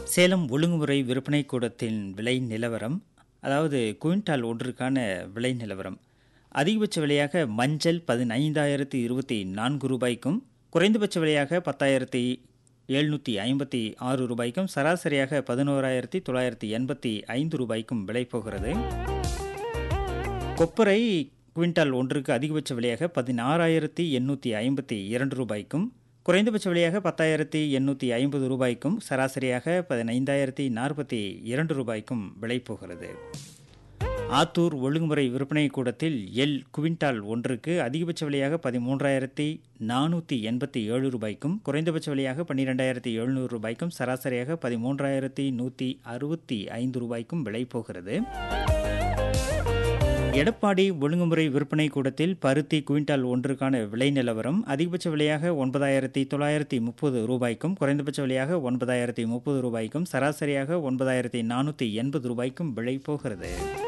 சேலம் ஒழுங்குமுறை விற்பனை கூடத்தின் விலை நிலவரம் அதாவது குவிண்டால் ஒன்றுக்கான விலை நிலவரம் அதிகபட்ச விலையாக மஞ்சள் பதினைந்தாயிரத்தி இருபத்தி நான்கு ரூபாய்க்கும் குறைந்தபட்ச விலையாக பத்தாயிரத்தி எழுநூற்றி ஐம்பத்தி ஆறு ரூபாய்க்கும் சராசரியாக பதினோராயிரத்தி தொள்ளாயிரத்தி எண்பத்தி ஐந்து ரூபாய்க்கும் விலை போகிறது கொப்பரை குவிண்டால் ஒன்றுக்கு அதிகபட்ச விலையாக பதினாறாயிரத்தி எண்ணூற்றி ஐம்பத்தி இரண்டு ரூபாய்க்கும் குறைந்தபட்ச விலையாக பத்தாயிரத்தி எண்ணூற்றி ஐம்பது ரூபாய்க்கும் சராசரியாக பதினைந்தாயிரத்தி நாற்பத்தி இரண்டு ரூபாய்க்கும் விலை போகிறது ஆத்தூர் ஒழுங்குமுறை விற்பனை கூடத்தில் எல் குவிண்டால் ஒன்றுக்கு அதிகபட்ச விலையாக பதிமூன்றாயிரத்தி நானூற்றி எண்பத்தி ஏழு ரூபாய்க்கும் குறைந்தபட்ச விலையாக பன்னிரெண்டாயிரத்தி எழுநூறு ரூபாய்க்கும் சராசரியாக பதிமூன்றாயிரத்தி நூற்றி அறுபத்தி ஐந்து ரூபாய்க்கும் விலை போகிறது எடப்பாடி ஒழுங்குமுறை விற்பனை கூடத்தில் பருத்தி குவிண்டால் ஒன்றுக்கான விலை நிலவரம் அதிகபட்ச விலையாக ஒன்பதாயிரத்தி தொள்ளாயிரத்தி முப்பது ரூபாய்க்கும் குறைந்தபட்ச விலையாக ஒன்பதாயிரத்தி முப்பது ரூபாய்க்கும் சராசரியாக ஒன்பதாயிரத்தி நானூற்றி எண்பது ரூபாய்க்கும் விலை போகிறது